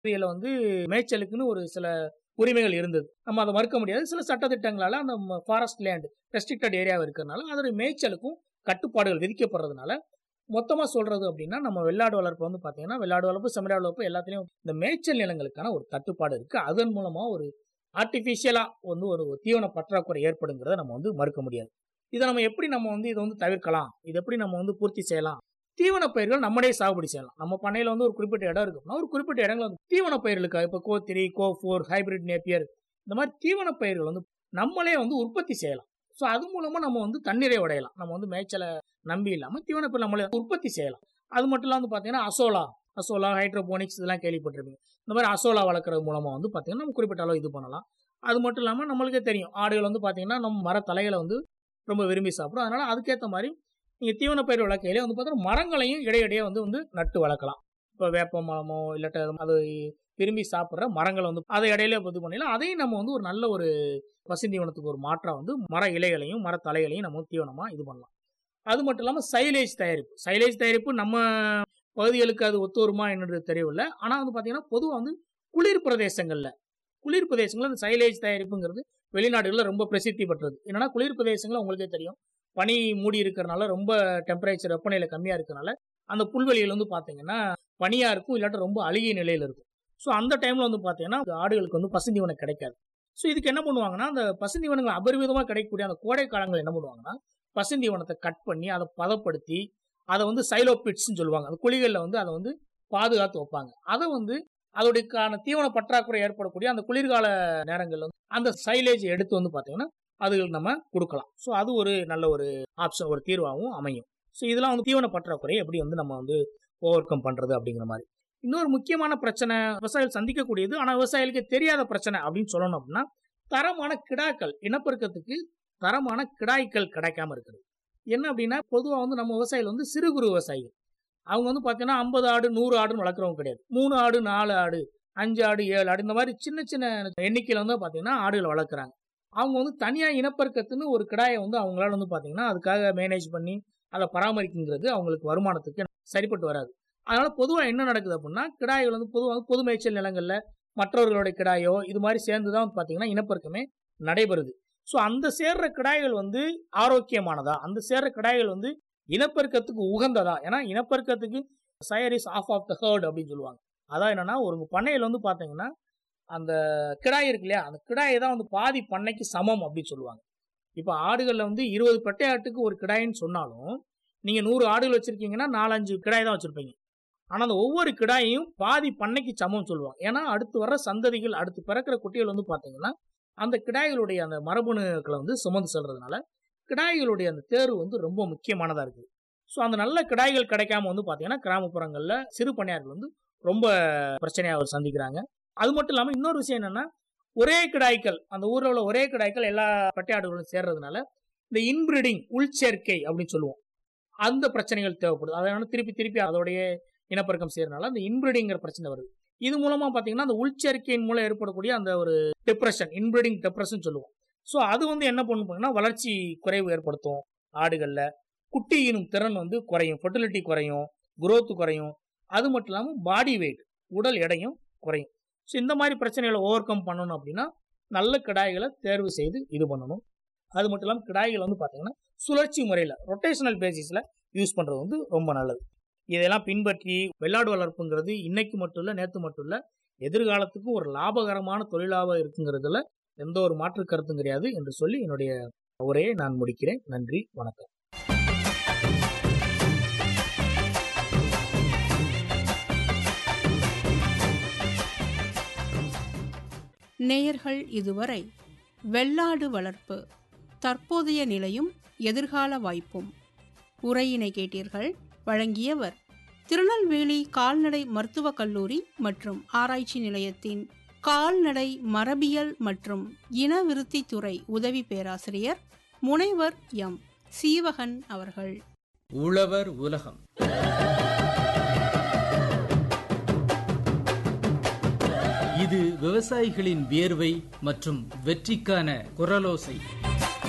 இதுல வந்து மேய்ச்சலுக்குன்னு ஒரு சில உரிமைகள் இருந்தது நம்ம அதை மறுக்க முடியாது சில சட்டத்திட்டங்களால அந்த ஃபாரஸ்ட் லேண்ட் ரெஸ்ட்ரிக்டட் ஏரியாவை இருக்கிறதுனால அதோட மேய்ச்சலுக்கும் கட்டுப்பாடுகள் விதிக்கப்படுறதுனால மொத்தமா சொல்றது அப்படின்னா நம்ம வெள்ளாடு வளர்ப்பு வந்து பாத்தீங்கன்னா வெள்ளாடு வளர்ப்பு செம்மறியாடு வளர்ப்பு எல்லாத்துலயும் இந்த மேய்ச்சல் நிலங்களுக்கான ஒரு கட்டுப்பாடு இருக்கு அதன் மூலமா ஒரு ஆர்டிபிஷியலா வந்து ஒரு தீவன பற்றாக்குறை ஏற்படுங்கிறத நம்ம வந்து மறுக்க முடியாது இதை நம்ம எப்படி நம்ம வந்து இதை வந்து தவிர்க்கலாம் இது எப்படி நம்ம வந்து பூர்த்தி செய்யலாம் தீவன பயிர்கள் நம்மளே சாகுபடி செய்யலாம் நம்ம பண்ணையில வந்து ஒரு குறிப்பிட்ட இடம் இருக்குன்னா ஒரு குறிப்பிட்ட இடங்கள் வந்து தீவன பயிர்களுக்கு இப்போ CO three CO four hybrid Napier இந்த மாதிரி தீவன பயிர்கள் வந்து நம்மளே வந்து உற்பத்தி செய்யலாம் ஸோ அது மூலமா நம்ம வந்து தண்ணீரை உடையலாம் நம்ம வந்து மேய்ச்சலை நம்பி இல்லாம தீவன பயிர் நம்மளே உற்பத்தி செய்யலாம் அது மட்டும் இல்லாம வந்து பாத்தீங்கன்னா அசோலா அசோலா ஹைட்ரோபோனிக்ஸ் இதெல்லாம் கேள்விப்பட்டிருப்பீங்க இந்த மாதிரி அசோலா வளர்க்குறது மூலமா வந்து பாத்தீங்கன்னா நம்ம குறிப்பிட்ட அளவு இது பண்ணலாம் அது மட்டும் இல்லாம நம்மளுக்கே தெரியும் ஆடுகள் வந்து பாத்தீங்கன்னா நம்ம மர தலைகளை வந்து ரொம்ப விரும்பி சாப்பிடும் அதனால அதுக்கேற்ற மாதிரி நீங்கள் தீவன பயிர் வளர்க்கையிலே வந்து பார்த்தீங்கன்னா மரங்களையும் இடையிடையே வந்து வந்து நட்டு வளர்க்கலாம் இப்போ வேப்ப மரமோ இல்லாட்ட அது விரும்பி சாப்பிட்ற மரங்களை வந்து அதை இடையில இது பண்ணிடலாம் அதையும் நம்ம வந்து ஒரு நல்ல ஒரு பசுந்தீவனத்துக்கு ஒரு மாற்றம் வந்து மர இலைகளையும் மர தலைகளையும் நம்ம தீவனமாக இது பண்ணலாம் அது மட்டும் இல்லாமல் சைலேஜ் தயாரிப்பு சைலேஜ் தயாரிப்பு நம்ம பகுதிகளுக்கு அது ஒத்து வருமா என்னது தெரியவில்லை ஆனால் வந்து பார்த்தீங்கன்னா பொதுவாக வந்து குளிர் பிரதேசங்களில் குளிர் பிரதேசங்களில் இந்த சைலேஜ் தயாரிப்புங்கிறது வெளிநாடுகளில் ரொம்ப பிரசித்தி பெற்றது என்னன்னா குளிர் பிரதேசங்களில் உங்களுக்கே தெரியும் பனி மூடி இருக்கிறனால ரொம்ப டெம்பரேச்சர் வெப்பநிலை கம்மியாக இருக்கிறனால அந்த புல்வெளிகள் வந்து பார்த்தீங்கன்னா பனியாக இருக்கும் இல்லாட்ட ரொம்ப அழுகிய நிலையில் இருக்கும் ஸோ அந்த டைமில் வந்து பார்த்தீங்கன்னா ஆடுகளுக்கு வந்து பசுந்தீவனம் கிடைக்காது ஸோ இதுக்கு என்ன பண்ணுவாங்கன்னா அந்த பசுந்தீவனங்கள் அபரிவிதமாக கிடைக்கக்கூடிய அந்த கோடை காலங்கள் என்ன பண்ணுவாங்கன்னா பசுந்தீவனத்தை கட் பண்ணி அதை பதப்படுத்தி அதை வந்து சைலோ பிட்ஸ்ன்னு சொல்லுவாங்க அந்த குழிகளில் வந்து அதை வந்து பாதுகாத்து வைப்பாங்க அதை வந்து அதோடைக்கான தீவன பற்றாக்குறை ஏற்படக்கூடிய அந்த குளிர்கால நேரங்களில் வந்து அந்த சைலேஜ் எடுத்து வந்து பார்த்தீங்கன்னா அதுகளுக்கு நம்ம கொடுக்கலாம் ஸோ அது ஒரு நல்ல ஒரு ஆப்ஷன் ஒரு தீர்வாகவும் அமையும் ஸோ இதெல்லாம் வந்து தீவன பற்றாக்குறை எப்படி வந்து நம்ம வந்து ஓவர் கம் பண்ணுறது அப்படிங்கிற மாதிரி இன்னொரு முக்கியமான பிரச்சனை விவசாயிகள் சந்திக்கக்கூடியது ஆனால் விவசாயிகளுக்கு தெரியாத பிரச்சனை அப்படின்னு சொல்லணும் அப்படின்னா தரமான கிடாக்கள் இனப்பெருக்கத்துக்கு தரமான கிடாய்கள் கிடைக்காம இருக்குது என்ன அப்படின்னா பொதுவாக வந்து நம்ம விவசாயிகள் வந்து சிறு குறு விவசாயிகள் அவங்க வந்து பார்த்தீங்கன்னா ஐம்பது ஆடு நூறு ஆடுன்னு வளர்க்குறவங்க கிடையாது மூணு ஆடு நாலு ஆடு அஞ்சு ஆடு ஏழு ஆடு இந்த மாதிரி சின்ன சின்ன எண்ணிக்கையில் வந்து பார்த்தீங்கன்னா ஆடுகள் வளர்க்குறாங்க அவங்க வந்து தனியாக இனப்பெருக்கத்துன்னு ஒரு கிடாயை வந்து அவங்களால வந்து பார்த்தீங்கன்னா அதுக்காக மேனேஜ் பண்ணி அதை பராமரிக்குங்கிறது அவங்களுக்கு வருமானத்துக்கு சரிப்பட்டு வராது அதனால பொதுவாக என்ன நடக்குது அப்படின்னா கிடாய்கள் வந்து பொதுவாக பொது மேய்ச்சல் நிலங்களில் மற்றவர்களுடைய கிடாயோ இது மாதிரி சேர்ந்து தான் வந்து பார்த்தீங்கன்னா இனப்பெருக்கமே நடைபெறுது ஸோ அந்த சேர்ற கிடாய்கள் வந்து ஆரோக்கியமானதா அந்த சேர்ற கிடாய்கள் வந்து இனப்பெருக்கத்துக்கு உகந்ததா ஏன்னா இனப்பெருக்கத்துக்கு sire is half of the herd அப்படின்னு சொல்லுவாங்க அதான் என்னன்னா ஒரு பண்ணையில் வந்து பார்த்தீங்கன்னா அந்த கிடாய் இருக்கு இல்லையா அந்த கிடாயை தான் வந்து பாதி பண்ணைக்கு சமம் அப்படின்னு சொல்லுவாங்க இப்போ ஆடுகளில் வந்து இருபது பெட்டை ஆட்டுக்கு ஒரு கிடாயின்னு சொன்னாலும் நீங்கள் நூறு ஆடுகள் வச்சுருக்கீங்கன்னா நாலஞ்சு கிடாய் தான் வச்சுருப்பீங்க ஆனால் அந்த ஒவ்வொரு கிடாயையும் பாதி பண்ணைக்கு சமம் சொல்லுவாங்க ஏன்னா அடுத்து வர சந்ததிகள் அடுத்து பிறக்கிற குட்டிகள் வந்து பார்த்தீங்கன்னா அந்த கிடாய்களுடைய அந்த மரபணுக்களை வந்து சுமந்து செல்றதுனால கிடாய்களுடைய அந்த தேர்வு வந்து ரொம்ப முக்கியமானதாக இருக்குது ஸோ அந்த நல்ல கிடாய்கள் கிடைக்காம வந்து பார்த்தீங்கன்னா கிராமப்புறங்களில் சிறு பண்ணையார்கள் வந்து ரொம்ப பிரச்சனையாக அவர் சந்திக்கிறாங்க அது மட்டும் இல்லாமல் இன்னொரு விஷயம் என்னன்னா ஒரே கிடாய்கள் அந்த ஊரில் உள்ள ஒரே கிடாய்கள் எல்லா பட்டையாடுகளும் சேர்றதுனால இந்த இன்பிரீடிங் உள்சேர்க்கை அப்படின்னு சொல்லுவோம் அந்த பிரச்சனைகள் தேவைப்படுது அதனால திருப்பி திருப்பி அதோடைய இனப்பெருக்கம் செய்யறதுனால அந்த இன்பிரீடிங்கிற பிரச்சனை வருது இது மூலமா பாத்தீங்கன்னா அந்த உள்சேர்க்கையின் மூலம் ஏற்படக்கூடிய அந்த ஒரு டிப்ரெஷன் இன்பிரீடிங் டிப்ரெஷன் சொல்லுவோம் ஸோ அது வந்து என்ன பண்ணும் வளர்ச்சி குறைவு ஏற்படுத்தும் ஆடுகளில் குட்டி ஈனும் திறன் வந்து குறையும் ஃபெர்டிலிட்டி குறையும் குரோத் குறையும் அது மட்டும் இல்லாமல் பாடி வெயிட் உடல் எடையும் குறையும் ஸோ இந்த மாதிரி பிரச்சனைகளை ஓவர் கம் பண்ணணும் அப்படின்னா நல்ல கிடாய்களை தேர்வு செய்து இது பண்ணணும் அது மட்டும் இல்லாமல் கிடாய்கள் வந்து பார்த்தீங்கன்னா சுழற்சி முறையில் ரொட்டேஷனல் பேசிஸில் யூஸ் பண்ணுறது வந்து ரொம்ப நல்லது இதெல்லாம் பின்பற்றி வெள்ளாடு வளர்ப்புங்கிறது இன்னைக்கு மட்டும் இல்லை நேற்று மட்டும் இல்லை எதிர்காலத்துக்கும் ஒரு லாபகரமான தொழிலாக இருக்குங்கிறதுல எந்த ஒரு மாற்று கருத்தும் கிடையாது என்று சொல்லி என்னுடைய உரையை நான் முடிக்கிறேன் நன்றி வணக்கம் நேயர்கள் இதுவரை வெள்ளாடு வளர்ப்பு தற்போதைய நிலையும் எதிர்கால வாய்ப்பும் உரையினை கேட்டீர்கள் வழங்கியவர் திருநெல்வேலி கால்நடை மருத்துவக் கல்லூரி மற்றும் ஆராய்ச்சி நிலையத்தின் கால்நடை மரபியல் மற்றும் இனவிருத்தி துறை உதவி பேராசிரியர் முனைவர் எம் சீவகன் அவர்கள் உழவர் உலகம் இது விவசாயிகளின் வியர்வை மற்றும் வெற்றிக்கான குரலோசை